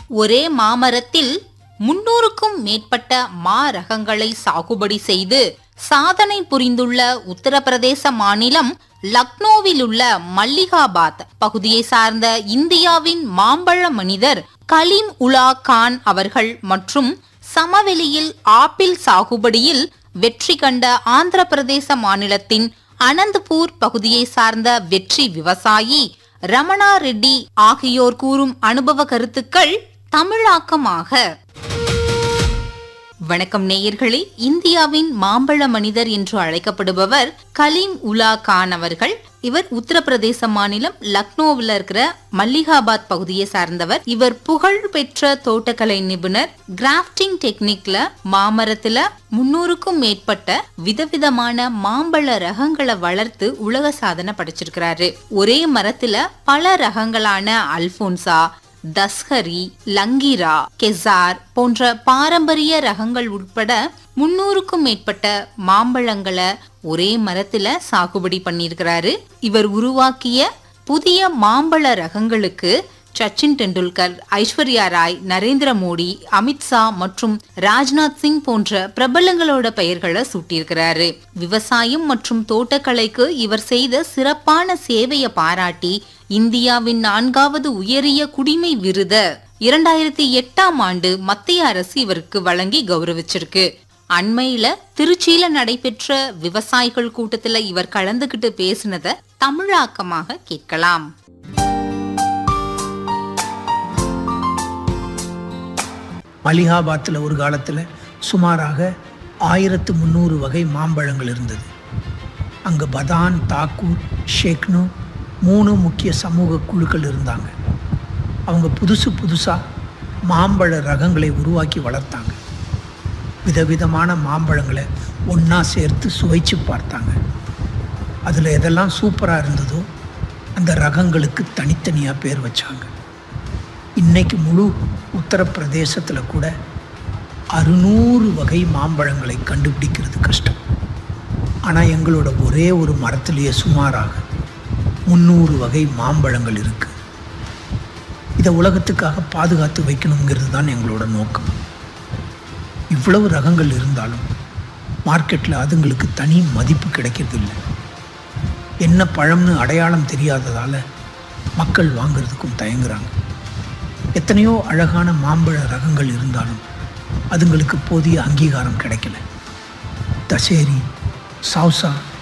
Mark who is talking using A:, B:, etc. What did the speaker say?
A: ஒரே மாமரத்தில் முன்னூறுக்கும் மேற்பட்ட மா ரகங்களை சாகுபடி செய்து சாதனை புரிந்துள்ள உத்தரப்பிரதேச மாநிலம் லக்னோவில் உள்ள மல்லிகாபாத் பகுதியை சார்ந்த இந்தியாவின் மாம்பழ மனிதர் கலீம் உலா கான் அவர்கள் மற்றும் சமவெளியில் ஆப்பிள் சாகுபடியில் வெற்றி கண்ட ஆந்திர பிரதேச மாநிலத்தின் அனந்தபூர் பகுதியை சார்ந்த வெற்றி விவசாயி ரமணா ரெட்டி ஆகியோர் கூறும் அனுபவ கருத்துக்கள் தமிழாக்கமாக வணக்கம் நேயர்களே இந்தியாவின் மாம்பழ மனிதர் என்று அழைக்கப்படுபவர் கலீம் உலா கான் அவர்கள் இவர் உத்தரப்பிரதேச மாநிலம் லக்னோவில் இருக்கிற மல்லிகாபாத் பகுதியை சார்ந்தவர் இவர் புகழ் பெற்ற தோட்டக்கலை நிபுணர் கிராஃப்டிங் டெக்னிக்ல மாமரத்துல முன்னூறுக்கும் மேற்பட்ட விதவிதமான மாம்பழ ரகங்களை வளர்த்து உலக சாதனை படைச்சிருக்கிறாரு ஒரே மரத்துல பல ரகங்களான அல்போன்சா தஸ்ஹரி லங்கீரா கெசார் போன்ற பாரம்பரிய ரகங்கள் உட்பட முன்னூறுக்கும் மேற்பட்ட மாம்பழங்களை ஒரே மரத்துல சாகுபடி பண்ணியிருக்கிறாரு இவர் உருவாக்கிய புதிய மாம்பழ ரகங்களுக்கு சச்சின் டெண்டுல்கர் ஐஸ்வர்யா ராய் நரேந்திர மோடி அமித்ஷா மற்றும் ராஜ்நாத் சிங் போன்ற பிரபலங்களோட பெயர்களை சூட்டியிருக்கிறாரு விவசாயம் மற்றும் தோட்டக்கலைக்கு இவர் செய்த சிறப்பான சேவையை பாராட்டி இந்தியாவின் நான்காவது உயரிய குடிமை விருத இரண்டாயிரத்தி எட்டாம் ஆண்டு மத்திய அரசு இவருக்கு வழங்கி கௌரவிச்சிருக்கு அண்மையில திருச்சியில நடைபெற்ற விவசாயிகள் கூட்டத்துல இவர் கலந்துகிட்டு பேசினத தமிழாக்கமாக கேட்கலாம்
B: மலிகாபாத்தில் ஒரு காலத்தில் சுமாராக ஆயிரத்து முந்நூறு வகை மாம்பழங்கள் இருந்தது அங்கே பதான் தாக்கூர் ஷேக்னு மூணு முக்கிய சமூக குழுக்கள் இருந்தாங்க அவங்க புதுசு புதுசாக மாம்பழ ரகங்களை உருவாக்கி வளர்த்தாங்க விதவிதமான மாம்பழங்களை ஒன்றா சேர்த்து சுவைச்சு பார்த்தாங்க அதில் எதெல்லாம் சூப்பராக இருந்ததோ அந்த ரகங்களுக்கு தனித்தனியாக பேர் வச்சாங்க இன்னைக்கு முழு உத்தரப்பிரதேசத்தில் கூட அறுநூறு வகை மாம்பழங்களை கண்டுபிடிக்கிறது கஷ்டம் ஆனால் எங்களோட ஒரே ஒரு மரத்திலேயே சுமாராக முந்நூறு வகை மாம்பழங்கள் இருக்குது இதை உலகத்துக்காக பாதுகாத்து வைக்கணுங்கிறது தான் எங்களோட நோக்கம் இவ்வளவு ரகங்கள் இருந்தாலும் மார்க்கெட்டில் அதுங்களுக்கு தனி மதிப்பு கிடைக்கிறதில்லை என்ன பழம்னு அடையாளம் தெரியாததால் மக்கள் வாங்குறதுக்கும் தயங்குறாங்க எத்தனையோ அழகான மாம்பழ ரகங்கள் இருந்தாலும் அதுங்களுக்கு போதிய அங்கீகாரம் கிடைக்கல தசேரி சவுசா